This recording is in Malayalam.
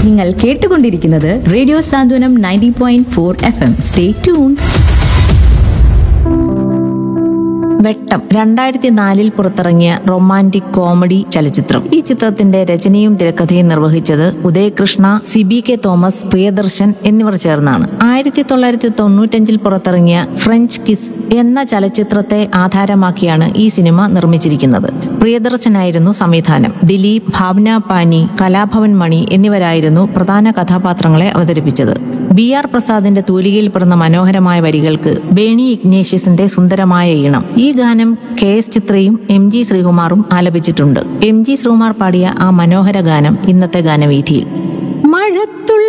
നിങ്ങൾ കേട്ടുകൊണ്ടിരിക്കുന്നത് radio Santhwanam ninety point four F M stay tune വെട്ടം രണ്ടായിരത്തി നാലിൽ പുറത്തിറങ്ങിയ റൊമാൻറ്റിക് കോമഡി ചലച്ചിത്രം ഈ ചിത്രത്തിന്റെ രചനയും തിരക്കഥയും നിർവഹിച്ചത് ഉദയകൃഷ്ണ സി ബി കെ തോമസ് പ്രിയദർശൻ എന്നിവർ ചേർന്നാണ് ആയിരത്തി തൊള്ളായിരത്തി തൊണ്ണൂറ്റഞ്ചിൽ പുറത്തിറങ്ങിയ ഫ്രഞ്ച് കിസ് എന്ന ചലച്ചിത്രത്തെ ആധാരമാക്കിയാണ് ഈ സിനിമ നിർമ്മിച്ചിരിക്കുന്നത് പ്രിയദർശനായിരുന്നു സംവിധാനം ദിലീപ് ഭാവന പാനി കലാഭവൻ മണി എന്നിവരായിരുന്നു പ്രധാന കഥാപാത്രങ്ങളെ അവതരിപ്പിച്ചത് ബി ആർ പ്രസാദിന്റെ തൂലികയിൽ പിറന്ന മനോഹരമായ വരികൾക്ക് ബേണി ഇഗ്നേഷ്യസിന്റെ സുന്ദരമായ ഈണം ഈ ഗാനം കെ എസ് ചിത്രയും എം ജി ശ്രീകുമാറും ആലപിച്ചിട്ടുണ്ട് എം ജി ശ്രീകുമാർ പാടിയ ആ മനോഹര ഗാനം ഇന്നത്തെ ഗാനവീഥിയിൽ